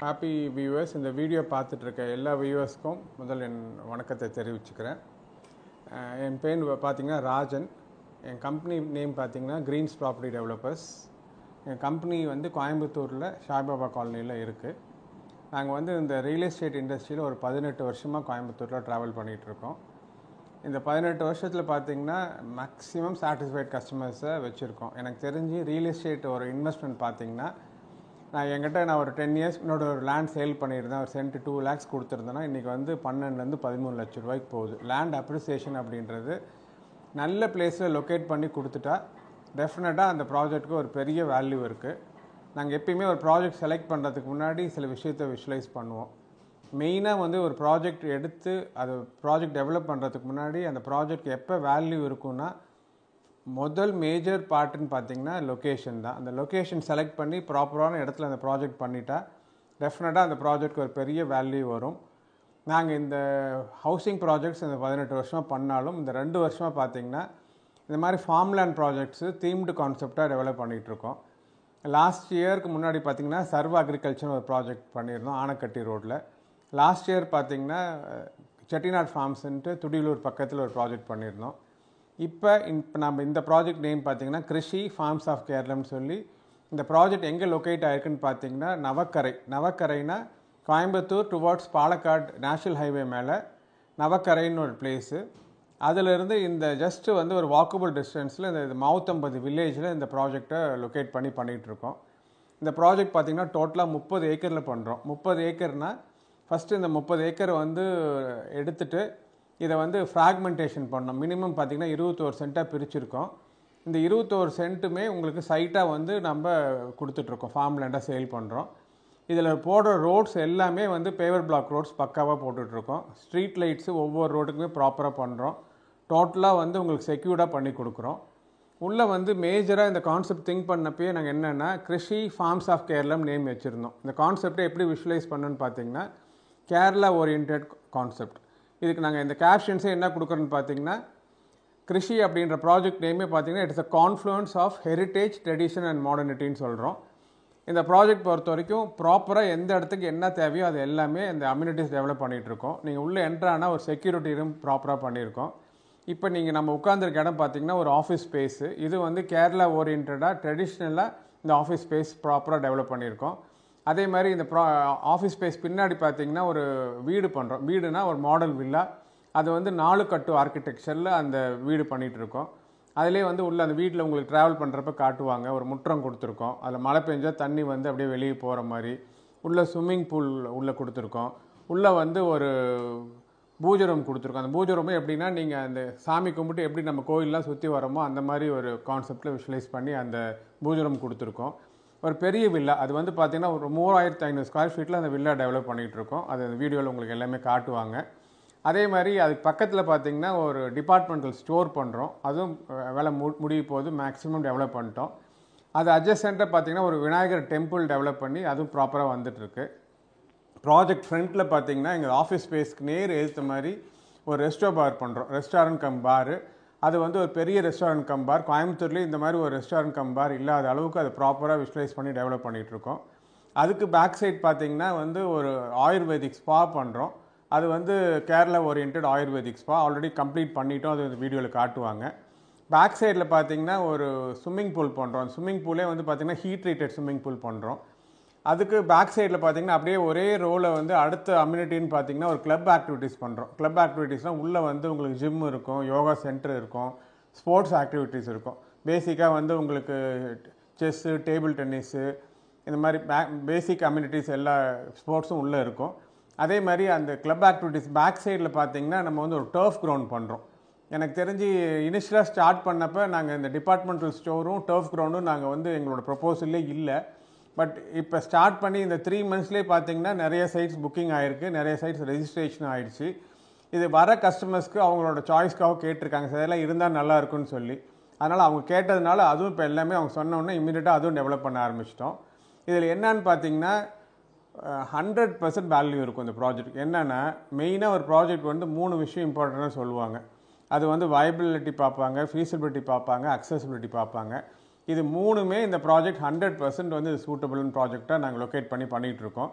happy viewers இந்த video பார்த்துட்டு இருக்க எல்லா வியூவர்ஸ்க்கும் முதல் என் வணக்கத்தை தெரிவிச்சுக்கிறேன் அஹ் என் பேர் பார்த்தீங்கன்னா ராஜன் என் கம்பெனி நேம் பார்த்தீங்கன்னா க்ரீன்ஸ் ப்ராப்பர்ட்டி டெவலப்பர்ஸ் என் கம்பெனி வந்து கோயம்புத்தூரில் ஷாய்பாபா காலனியில் இருக்குது நாங்கள் வந்து இந்த ரியல் எஸ்டேட் இண்டஸ்ட்ரியில் ஒரு பதினெட்டு வருஷமாக கோயம்புத்தூரில் ட்ராவல் பண்ணிகிட்ருக்கோம் இந்த பதினெட்டு வருஷத்தில் பார்த்தீங்கன்னா மேக்ஸிமம் சாட்டிஸ்ஃபைட் கஸ்டமர்ஸை வச்சுருக்கோம் எனக்கு தெரிஞ்சு ரியல் எஸ்டேட் ஒரு இன்வெஸ்ட்மெண்ட் பார்த்தீங்கன்னா நான் என்கிட்ட நான் ஒரு டென் இயர்ஸ் முன்னாடி ஒரு லேண்ட் சேல் பண்ணியிருந்தேன் ஒரு சென்ட் டூ லேக்ஸ் கொடுத்துருந்தேன்னா இன்றைக்கி வந்து பன்னெண்டுலேருந்து பதிமூணு லட்ச ரூபாய்க்கு போகுது லேண்ட் அப்ரிசியேஷன் அப்படின்றது நல்ல பிளேஸில் லொக்கேட் பண்ணி கொடுத்துட்டா டெஃபினட்டாக அந்த ப்ராஜெக்ட்டுக்கு ஒரு பெரிய வேல்யூ இருக்குது நாங்கள் எப்பயுமே ஒரு ப்ராஜெக்ட் செலக்ட் பண்ணுறதுக்கு முன்னாடி சில விஷயத்தை விஷுவலைஸ் பண்ணுவோம் மெயினாக வந்து ஒரு ப்ராஜெக்ட் எடுத்து அது ப்ராஜெக்ட் டெவலப் பண்ணுறதுக்கு முன்னாடி அந்த ப்ராஜெக்ட் எப்போ வேல்யூ இருக்குன்னா முதல் மேஜர் பார்ட்டுன்னு பார்த்தீங்கன்னா லொக்கேஷன் தான் அந்த லொக்கேஷன் செலக்ட் பண்ணி ப்ராப்பரான இடத்துல அந்த ப்ராஜெக்ட் பண்ணிட்டா டெஃபினட்டாக அந்த ப்ராஜெக்ட்க்கு ஒரு பெரிய வேல்யூ வரும் நாங்கள் இந்த ஹவுசிங் ப்ராஜெக்ட்ஸ் இந்த பதினெட்டு வருஷமாக பண்ணாலும் இந்த ரெண்டு வருஷமாக பார்த்தீங்கன்னா இந்த மாதிரி ஃபார்ம்லேண்ட் ப்ராஜெக்ட்ஸு தீம்டு கான்செப்டாக டெவலப் பண்ணிகிட்ருக்கோம் லாஸ்ட் இயருக்கு முன்னாடி பார்த்தீங்கன்னா சர்வ அக்ரிகல்ச்சர் ஒரு ப்ராஜெக்ட் பண்ணியிருந்தோம் ஆனக்கட்டி ரோட்டில் லாஸ்ட் இயர் பார்த்தீங்கன்னா செட்டிநாட் ஃபார்ம்ஸ்ன்ட்டு துடியலூர் பக்கத்தில் ஒரு ப்ராஜெக்ட் பண்ணியிருந்தோம் இப்போ இப்போ நம்ம இந்த ப்ராஜெக்ட் நேம் பார்த்தீங்கன்னா கிருஷி ஃபார்ம்ஸ் ஆஃப் கேரளம்னு சொல்லி இந்த ப்ராஜெக்ட் எங்கே லொக்கேட் ஆயிருக்குன்னு பார்த்தீங்கன்னா நவக்கரை நவக்கரைனா Coimbatore towards Palakkad national highway மேலே நவக்கரைன்னு ஒரு பிளேஸு அதிலிருந்து இந்த ஜஸ்ட்டு வந்து ஒரு வாக்கபிள் டிஸ்டன்ஸில் இந்த மவுத்தம்பது வில்லேஜில் இந்த ப்ராஜெக்டை லொக்கேட் பண்ணி பண்ணிகிட்ருக்கோம் இந்த ப்ராஜெக்ட் பார்த்திங்கன்னா டோட்டலாக முப்பது ஏக்கரில் பண்ணுறோம் முப்பது ஏக்கர்னால் ஃபஸ்ட்டு இந்த முப்பது ஏக்கரை வந்து எடுத்துட்டு இதை வந்து ஃப்ராக்மெண்டேஷன் பண்ணோம் மினிமம் பார்த்திங்கன்னா இருபத்தோரு சென்ட்டாக பிரிச்சிருக்கோம் இந்த இருபத்தோரு சென்ட்டுமே உங்களுக்கு சைட்டாக வந்து நம்ம கொடுத்துட்ருக்கோம் ஃபார்ம் லேண்டாக சேல் பண்ணுறோம் இதில் போடுற ரோட்ஸ் எல்லாமே வந்து பேவர் பிளாக் ரோட்ஸ் பக்காவாக போட்டுட்ருக்கோம் ஸ்ட்ரீட் லைட்ஸு ஒவ்வொரு ரோட்டுக்குமே ப்ராப்பராக பண்ணுறோம் டோட்டலாக வந்து உங்களுக்கு செக்யூர்டாக பண்ணி கொடுக்குறோம் உள்ளே வந்து மேஜராக இந்த கான்செப்ட் திங்க் பண்ணப்பயே நாங்கள் என்னென்னா Krishi farms of Keralam name வச்சுருந்தோம் இந்த கான்செப்டை எப்படி விஷுவலைஸ் பண்ணணும்னு பார்த்தீங்கன்னா கேரளா ஓரியன்ட் கான்செப்ட் இதுக்கு நாங்கள் இந்த கேப்ஷன்ஸே என்ன கொடுக்குறோன்னு பார்த்தீங்கன்னா கிருஷி அப்படின்ற ப்ராஜெக்ட் நேமே பார்த்தீங்கன்னா it's a confluence of heritage tradition and மாடர்னிட்டின்னு சொல்கிறோம் இந்த ப்ராஜெக்ட் பொறுத்த வரைக்கும் ப்ராப்பராக எந்த இடத்துக்கு என்ன தேவையோ அது எல்லாமே இந்த அம்யூனிட்டிஸ் டெவலப் பண்ணிகிட்டு இருக்கோம் நீங்கள் உள்ளே என்ட்ரானா ஒரு செக்யூரிட்டி ரூம் ப்ராப்பராக பண்ணியிருக்கோம் இப்போ நீங்கள் நம்ம உட்காந்துருக்க இடம் பார்த்தீங்கன்னா ஒரு ஆஃபீஸ் ஸ்பேஸு இது வந்து கேரளா ஓரியன்டாக ட்ரெடிஷ்னலாக இந்த ஆஃபீஸ் ஸ்பேஸ் ப்ராப்பராக டெவலப் பண்ணியிருக்கோம் அதே மாதிரி இந்த ப்ரா ஆஃபீஸ் ஸ்பேஸ் பின்னாடி பார்த்தீங்கன்னா ஒரு வீடு பண்ணுறோம் வீடுனா ஒரு மாடல் வில்லா அது வந்து நாலு கட்டு ஆர்கிடெக்சரில் அந்த வீடு பண்ணிகிட்டு இருக்கோம் அதிலே வந்து உள்ள அந்த வீட்டில் உங்களுக்கு ட்ராவல் பண்ணுறப்ப காட்டுவாங்க ஒரு முற்றம் கொடுத்துருக்கோம் அதில் மழை பெஞ்சால் தண்ணி வந்து அப்படியே வெளியே போகிற மாதிரி உள்ள ஸ்விம்மிங் பூல் உள்ளே கொடுத்துருக்கோம் உள்ளே வந்து ஒரு பூஜை ரூம் கொடுத்துருக்கோம் அந்த பூஜை ரூமே எப்படின்னா நீங்கள் அந்த சாமி கும்பிட்டு எப்படி நம்ம கோயிலெலாம் சுற்றி வரோமோ அந்த மாதிரி ஒரு கான்செப்டில் விஷுவலைஸ் பண்ணி அந்த பூஜை ரூம் கொடுத்துருக்கோம் ஒரு பெரிய வில்லா அது வந்து பார்த்திங்கன்னா ஒரு மூவாயிரத்து ஐநூறு ஸ்கொயர் ஃபீட்டில் அந்த வில்லா டெவலப் பண்ணிகிட்டு இருக்கோம் அது அந்த வீடியோவில் உங்களுக்கு எல்லாமே காட்டுவாங்க அதே மாதிரி அதுக்கு பக்கத்தில் பார்த்திங்கன்னா ஒரு டிபார்ட்மெண்டல் ஸ்டோர் பண்ணுறோம் அதுவும் வேலை மு முடிய போது மேக்ஸிமம் டெவலப் பண்ணிட்டோம் அது அட்ஜஸ்டண்ட்டாக பார்த்திங்கன்னா ஒரு விநாயகர் டெம்பிள் டெவலப் பண்ணி அதுவும் ப்ராப்பராக வந்துட்டுருக்கு ப்ராஜெக்ட் ஃப்ரண்ட்டில் பார்த்தீங்கன்னா எங்கள் ஆஃபீஸ் ஸ்பேஸ்க்கு நேர் ஏற்ற மாதிரி ஒரு ரெஸ்டோ பார் பண்ணுறோம் ரெஸ்டாரண்ட் கம் பார் அது வந்து ஒரு பெரிய ரெஸ்டாரண்ட் கம் பார் கோயம்புத்தூர்லேயே இந்த மாதிரி ஒரு ரெஸ்டாரண்ட் கம் பார் இல்லாத அளவுக்கு அதை ப்ராப்பராக விஷுவலைஸ் பண்ணி டெவலப் பண்ணிகிட்ருக்கோம் அதுக்கு பேக் சைட் பார்த்திங்கன்னா வந்து ஒரு ஆயுர்வேதிக் ஸ்பா பண்ணுறோம் அது வந்து Kerala orient ayurvedic spa already complete பண்ணிட்டோம் அது இந்த வீடியோவில் காட்டுவாங்க பேக் சைடில் பார்த்தீங்கன்னா ஒரு ஸ்விம்மிங் பூல் பண்ணுறோம் ஸ்விம்மிங் பூலே வந்து பார்த்திங்கன்னா ஹீட் ட்ரீட்டட் ஸ்விம்மிங் பூல் பண்ணுறோம் அதுக்கு பேக் சைடில் பார்த்தீங்கன்னா அப்படியே ஒரே ரோவில் வந்து அடுத்த அம்யூனிட்டின்னு பார்த்தீங்கன்னா ஒரு கிளப் ஆக்டிவிட்டீஸ் பண்ணுறோம் கிளப் ஆக்டிவிட்டீஸ்னால் உள்ளே வந்து உங்களுக்கு ஜிம் இருக்கும் யோகா சென்டர் இருக்கும் ஸ்போர்ட்ஸ் ஆக்டிவிட்டீஸ் இருக்கும் பேசிக்காக வந்து உங்களுக்கு செஸ்ஸு டேபிள் டென்னிஸு இந்த மாதிரி பே பேசிக் அம்யூனிட்டிஸ் எல்லா ஸ்போர்ட்ஸும் உள்ளே இருக்கும் அதே மாதிரி அந்த கிளப் ஆக்டிவிட்டீஸ் பேக் சைடில் பார்த்தீங்கன்னா நம்ம வந்து ஒரு டர்ஃப் கிரவுண்ட் பண்ணுறோம் எனக்கு தெரிஞ்சு இனிஷியலாக ஸ்டார்ட் பண்ணப்போ நாங்கள் இந்த டிபார்ட்மெண்டல் ஸ்டோரும் டர்ஃப் கிரவுண்டும் நாங்கள் வந்து எங்களோட ப்ரொப்போசல்லே இல்லை பட் இப்போ ஸ்டார்ட் பண்ணி இந்த த்ரீ மந்த்ஸ்லேயே பார்த்தீங்கன்னா நிறைய சைட்ஸ் புக்கிங் ஆகிருக்கு நிறைய சைட்ஸ் ரெஜிஸ்ட்ரேஷன் ஆகிடுச்சு இது வர கஸ்டமர்ஸ்க்கு அவங்களோட சாய்ஸ்க்காக கேட்டிருக்காங்க சார் இதெல்லாம் இருந்தால் நல்லா இருக்குன்னு சொல்லி அதனால் அவங்க கேட்டதுனால அதுவும் இப்போ எல்லாமே அவங்க சொன்னோன்னே இமீடியட்டாக அதுவும் டெவலப் பண்ண ஆரம்பிச்சிட்டோம் இதில் என்னன்னு பார்த்தீங்கன்னா ஹண்ட்ரட் பர்சன்ட் வேல்யூ இருக்கும் இந்த ப்ராஜெக்ட் என்னென்னா மெயினாக ஒரு ப்ராஜெக்ட் வந்து மூணு விஷயம் இம்பார்ட்டண்ட்டாக சொல்லுவாங்க அது வந்து வயபிலிட்டி பார்ப்பாங்க ஃபீஸிபிலிட்டி பார்ப்பாங்க அக்சசிபிலிட்டி பார்ப்பாங்க இது மூணுமே இந்த ப்ராஜெக்ட் ஹண்ட்ரட் பர்சன்ட் வந்து சூட்டபிள்னு ப்ராஜெக்டாக நாங்கள் லொக்கேட் பண்ணி பண்ணிகிட்ருக்கோம்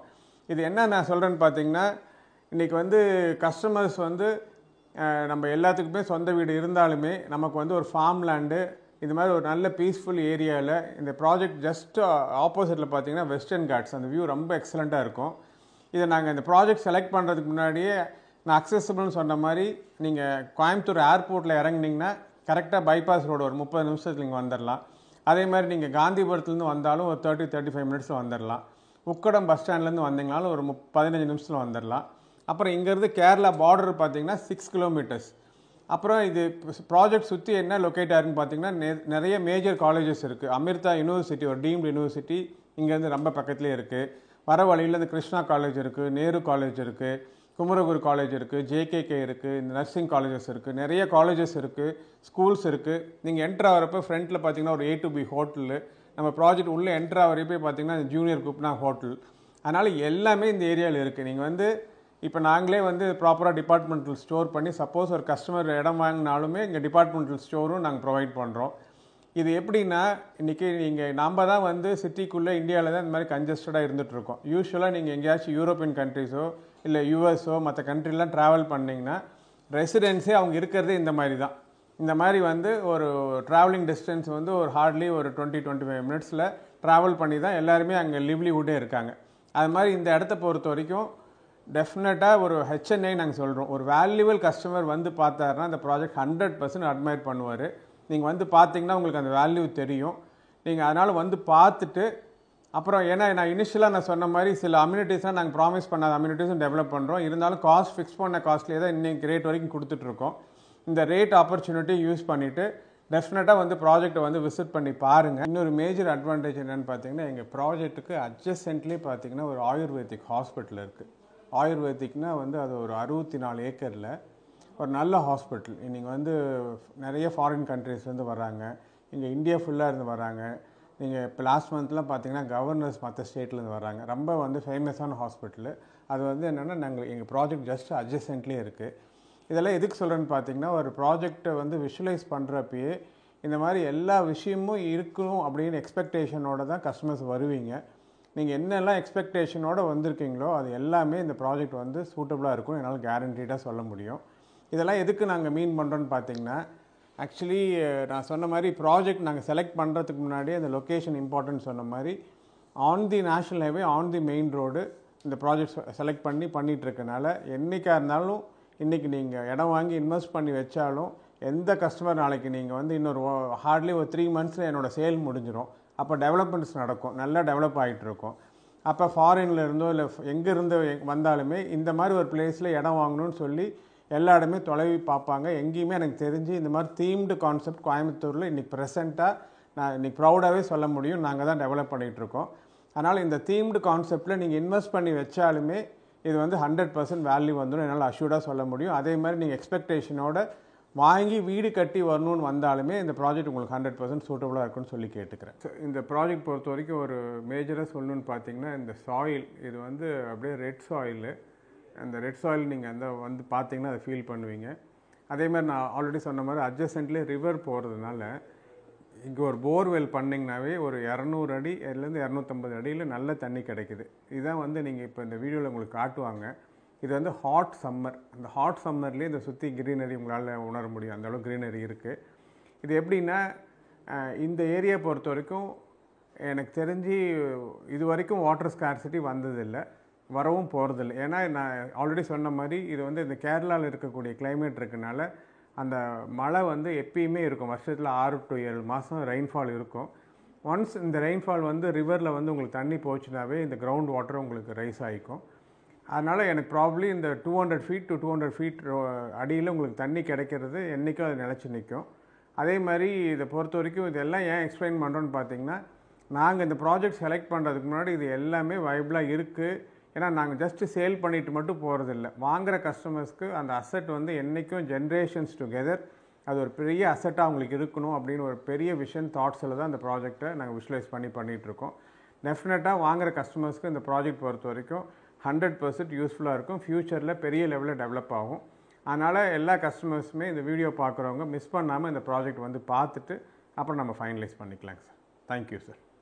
இது என்ன நான் சொல்கிறேன்னு பார்த்தீங்கன்னா இன்றைக்கி வந்து கஸ்டமர்ஸ் வந்து அஹ், நம்ம எல்லாத்துக்குமே சொந்த வீடு இருந்தாலுமே நமக்கு வந்து ஒரு ஃபார்ம் லேண்டு இது மாதிரி ஒரு நல்ல பீஸ்ஃபுல் ஏரியாவில் இந்த ப்ராஜெக்ட் ஜஸ்ட் ஆப்போசிட்டில் பார்த்தீங்கன்னா வெஸ்டர்ன் காட்ஸ் அந்த வியூ ரொம்ப எக்ஸலண்ட்டாக இருக்கும் இதை நாங்கள் இந்த ப்ராஜெக்ட் செலக்ட் பண்ணுறதுக்கு முன்னாடியே நான் அக்சசபிள்னு சொன்ன மாதிரி நீங்கள் கோயம்புத்தூர் ஏர்போர்ட்டில் இறங்குனீங்கன்னா கரெக்டாக பைபாஸ் ரோடு ஒரு முப்பது நிமிஷத்தில் நீங்கள் வந்துடலாம் அதே மாதிரி நீங்கள் காந்திபுரத்துலேருந்து வந்தாலும் ஒரு தேர்ட்டி தேர்ட்டி ஃபைவ் மினிட்ஸில் வந்துடலாம் உக்கடம் பஸ் ஸ்டாண்ட்லேருந்து வந்தீங்கனாலும் ஒரு முப் பதினஞ்சு நிமிஷத்தில் வந்துடலாம் அப்புறம் இங்கேருந்து கேரளா பார்டர் பார்த்தீங்கன்னா சிக்ஸ் கிலோமீட்டர்ஸ் அப்புறம் இது ப்ராஜெக்ட் சுற்றி என்ன லொக்கேட் ஆயிருக்குன்னு பார்த்தீங்கன்னா நெ- நிறைய மேஜர் காலேஜஸ் இருக்குது அமிர்தா யூனிவர்சிட்டி ஒரு டீம்டு யூனிவர்சிட்டி இங்கேருந்து ரொம்ப பக்கத்துலேயே இருக்குது வர வழியில் இந்த கிருஷ்ணா காலேஜ் இருக்குது நேரு காலேஜ் இருக்குது குமரகுரு காலேஜ் இருக்குது ஜேகேகே இருக்குது இந்த நர்சிங் காலேஜஸ் இருக்குது நிறைய காலேஜஸ் இருக்குது ஸ்கூல்ஸ் இருக்குது நீங்கள் என்ட்ரு ஆகிறப்ப ஃப்ரண்ட்டில் பார்த்தீங்கன்னா ஒரு ஏ டு பி ஹோட்டலு நம்ம ப்ராஜெக்ட் உள்ளே என்ட்ரு ஆகிறப்பே பார்த்தீங்கன்னா ஜூனியர் குப்னா ஹோட்டல் அதனால் எல்லாமே இந்த ஏரியாவில் இருக்குது நீங்கள் வந்து இப்போ நாங்களே வந்து ப்ராப்பராக டிபார்ட்மெண்டல் ஸ்டோர் பண்ணி சப்போஸ் ஒரு கஸ்டமர் இடம் வாங்கினாலுமே இங்கே டிபார்ட்மெண்டல் ஸ்டோரும் நாங்கள் ப்ரொவைட் பண்ணுறோம் இது எப்படின்னா இன்றைக்கி நீங்கள் நம்ம தான் வந்து சிட்டிக்குள்ளே இந்தியாவில் தான் இந்த மாதிரி கன்ஜஸ்டடாக இருந்துட்டு இருக்கோம் யூஸ்வலாக நீங்கள் எங்கேயாச்சும் யூரோப்பியன் கண்ட்ரிஸோ இல்லை யூஎஸோ மற்ற கண்ட்ரிலாம் ட்ராவல் பண்ணிங்கன்னா ரெசிடென்ஸே அவங்க இருக்கிறதே இந்த மாதிரி தான் இந்த மாதிரி வந்து ஒரு ட்ராவலிங் டிஸ்டன்ஸ் வந்து ஒரு ஹார்ட்லி ஒரு டுவெண்ட்டி டுவெண்ட்டி ஃபைவ் மினிட்ஸில் ட்ராவல் பண்ணி தான் எல்லாருமே அங்கே லிவ்லிவுட்டே இருக்காங்க அது மாதிரி இந்த இடத்த பொறுத்த வரைக்கும் டெஃபினட்டாக ஒரு ஹெச்என்ஐ நாங்கள் சொல்கிறோம் ஒரு வேல்யூபிள் கஸ்டமர் வந்து பார்த்தாருன்னா அந்த ப்ராஜெக்ட் ஹண்ட்ரட் பர்சன்ட் அட்மையர் பண்ணுவார் நீங்கள் வந்து பார்த்தீங்கன்னா உங்களுக்கு அந்த வேல்யூ தெரியும் நீங்கள் அதனால் வந்து பார்த்துட்டு அப்புறம் ஏன்னா நான் இனிஷியலாக நான் சொன்ன மாதிரி சில அம்யூனிட்டிஸ்லாம் நாங்கள் ப்ராமிஸ் பண்ணாத அம்யூனிட்டிஸும் டெவலப் பண்ணுறோம் இருந்தாலும் காஸ்ட் ஃபிக்ஸ் பண்ண காஸ்ட்லேயே தான் இன்னைக்கு ரேட் வரைக்கும் கொடுத்துட்ருக்கோம் இந்த ரேட் ஆப்பர்ச்சுனிட்டி யூஸ் பண்ணிவிட்டு டெஃபினட்டாக வந்து ப்ராஜெக்ட்டை வந்து விசிட் பண்ணி பாருங்கள் இன்னொரு மேஜர் அட்வான்டேஜ் என்னென்னு பார்த்தீங்கன்னா எங்கள் ப்ராஜெக்ட்டுக்கு அட்ஜஸ்டன்ட்லேயே பார்த்தீங்கன்னா ஒரு ஆயுர்வேதிக் ஹாஸ்பிட்டல் இருக்குது ஆயுர்வேதிக்னா வந்து அது ஒரு அறுபத்தி நாலு ஏக்கரில் ஒரு நல்ல ஹாஸ்பிட்டல் நீங்கள் வந்து நிறைய ஃபாரின் கண்ட்ரீஸ்லேருந்து வராங்க இங்கே இந்தியா ஃபுல்லாக இருந்து வராங்க நீங்கள் இப்போ லாஸ்ட் மந்த்லாம் பார்த்தீங்கன்னா கவர்னர்ஸ் மற்ற ஸ்டேட்லேருந்து வராங்க ரொம்ப வந்து ஃபேமஸான ஹாஸ்பிட்டலு அது வந்து என்னென்னா நாங்கள் எங்கள் ப்ராஜெக்ட் ஜஸ்ட் அட்ஜஸ்டன்ட்லேயே இருக்குது இதெல்லாம் எதுக்கு சொல்கிறேன்னு பார்த்தீங்கன்னா ஒரு ப்ராஜெக்டை வந்து விஷுவலைஸ் பண்ணுறப்பயே இந்த மாதிரி எல்லா விஷயமும் இருக்கணும் அப்படின்னு எக்ஸ்பெக்டேஷனோட தான் கஸ்டமர்ஸ் வருவீங்க நீங்கள் என்னெல்லாம் எக்ஸ்பெக்டேஷனோட வந்திருக்கீங்களோ அது எல்லாமே இந்த ப்ராஜெக்ட் வந்து சூட்டபுளாக இருக்கும் என்னால் கேரண்டீடாக சொல்ல முடியும் இதெல்லாம் எதுக்கு நாங்கள் மீன் பண்ணுறோன்னு பார்த்தீங்கன்னா ஆக்சுவலி நான் சொன்ன மாதிரி ப்ராஜெக்ட் நாங்கள் செலக்ட் பண்ணுறதுக்கு முன்னாடியே அந்த லொக்கேஷன் இம்பார்ட்டன்ட் சொன்ன மாதிரி on the national highway on the main road இந்த ப்ராஜெக்ட் செலக்ட் பண்ணி பண்ணிட்டு இருக்கனால என்றைக்காக இருந்தாலும் இன்றைக்கி நீங்கள் இடம் வாங்கி இன்வெஸ்ட் பண்ணி வச்சாலும் எந்த கஸ்டமர் நாளைக்கு நீங்கள் வந்து இன்னொரு ஹார்ட்லி ஒரு த்ரீ மந்த்ஸில் என்னோட சேல் முடிஞ்சிடும் அப்போ டெவலப்மெண்ட்ஸ் நடக்கும் நல்லா டெவலப் ஆகிட்டு இருக்கும் அப்போ ஃபாரின்ல இருந்தோ இல்லை எங்கே இருந்து வந்தாலுமே இந்த மாதிரி ஒரு பிளேஸில் இடம் வாங்கணும்னு சொல்லி எல்லா இடமே தொலைவி பார்ப்பாங்க எங்கேயுமே எனக்கு தெரிஞ்சு இந்த மாதிரி தீம்டு கான்செப்ட் கோயம்புத்தூரில் இன்றைக்கி ப்ரெசென்ட்டாக நான் இன்றைக்கி ப்ரௌடாகவே சொல்ல முடியும் நாங்கள் தான் டெவலப் பண்ணிகிட்டு இருக்கோம் அதனால் இந்த தீம்டு கான்செப்டில் நீங்கள் இன்வெஸ்ட் பண்ணி வச்சாலுமே இது வந்து ஹண்ட்ரட் பர்சன்ட் வேல்யூ வந்துடும் என்னால் அஷ்யூர்டாக சொல்ல முடியும் அதே மாதிரி நீங்கள் எக்ஸ்பெக்டேஷனோட வாங்கி வீடு கட்டி வரணும்னு வந்தாலுமே இந்த ப்ராஜெக்ட் உங்களுக்கு ஹண்ட்ரட் பர்சன்ட் சூட்டபுளாக இருக்கும்னு சொல்லி கேட்டுக்கிறேன் So, இந்த ப்ராஜெக்ட் பொறுத்த வரைக்கும் ஒரு மேஜராக சொல்லணும்னு பார்த்தீங்கன்னா இந்த சாயில் இது வந்து அப்படியே ரெட் சாயிலு அந்த ரெட் சாயில் நீங்கள் அந்த வந்து பார்த்தீங்கன்னா அதை ஃபீல் பண்ணுவீங்க அதே மாதிரி நான் ஆல்ரெடி சொன்ன மாதிரி அட்ஜஸ்டன்ட்லேயே ரிவர் போகிறதுனால இங்கே ஒரு போர்வெல் பண்ணிங்கனாவே ஒரு இரநூறு அடி இதுலேருந்து இரநூத்தம்பது அடியில் நல்ல தண்ணி கிடைக்குது இதுதான் வந்து நீங்கள் இப்போ இந்த வீடியோவில் உங்களுக்கு காட்டுவாங்க இது வந்து ஹாட் சம்மர் அந்த ஹாட் சம்மர்லேயே இந்த சுற்றி க்ரீனரி உங்களால் உணர முடியும் அந்த அளவுக்கு க்ரீனரி இருக்குது இது எப்படின்னா அஹ், இந்த ஏரியா பொறுத்த வரைக்கும் எனக்கு தெரிஞ்சு இது வரைக்கும் வாட்டர் ஸ்கார்சிட்டி வந்ததில்லை வரவும் போகிறதில்ல ஏன்னா நான் ஆல்ரெடி சொன்ன மாதிரி இது வந்து இந்த கேரளாவில் இருக்கக்கூடிய climate இருக்கனால அந்த மழை வந்து எப்பயுமே இருக்கும் வருஷத்தில் ஆறு டு ஏழு மாதம் ரெயின்ஃபால் இருக்கும் ஒன்ஸ் இந்த ரெயின்ஃபால் வந்து ரிவரில் வந்து உங்களுக்கு தண்ணி போச்சுனாவே இந்த கிரவுண்ட் வாட்டர் உங்களுக்கு ரைஸ் ஆகிக்கும் அதனால் எனக்கு ப்ராப்ளி இந்த two hundred feet to two hundred feet அடியில் உங்களுக்கு தண்ணி கிடைக்கிறது என்றைக்கும் அது நிலச்சி நிற்கும் அதே மாதிரி இதை பொறுத்த வரைக்கும் இதெல்லாம் ஏன் எக்ஸ்பிளைன் பண்ணுறோன்னு பார்த்தீங்கன்னா நாங்கள் இந்த ப்ராஜெக்ட் செலக்ட் பண்ணுறதுக்கு முன்னாடி இது எல்லாமே வைபிளாக இருக்குது ஏன்னா நாங்கள் ஜஸ்ட்டு சேல் பண்ணிட்டு மட்டும் போகிறதில்ல வாங்குகிற கஸ்டமர்ஸ்க்கு அந்த அசெட் வந்து என்றைக்கும் ஜென்ரேஷன்ஸ் டுகெதர் அது ஒரு பெரிய அசெட்டாக அவங்களுக்கு இருக்கணும் அப்படின்னு ஒரு பெரிய விஷன் தாட்ஸில் தான் இந்த ப்ராஜெக்ட்டை நாங்கள் விஷுவலைஸ் பண்ணி பண்ணிகிட்ருக்கோம் டெஃபினட்டாக வாங்குகிற கஸ்டமர்ஸ்க்கு இந்த ப்ராஜெக்ட் பொறுத்த வரைக்கும் ஹண்ட்ரட் பர்சன்ட் யூஸ்ஃபுல்லாக இருக்கும் ஃப்யூச்சரில் பெரிய லெவலில் டெவலப் ஆகும் அதனால் எல்லா கஸ்டமர்ஸுமே இந்த வீடியோ பார்க்குறவங்க மிஸ் பண்ணாமல் இந்த ப்ராஜெக்ட் வந்து பார்த்துட்டு அப்புறம் நம்ம ஃபைனலைஸ் பண்ணிக்கலாங்க சார் தேங்க்யூ சார்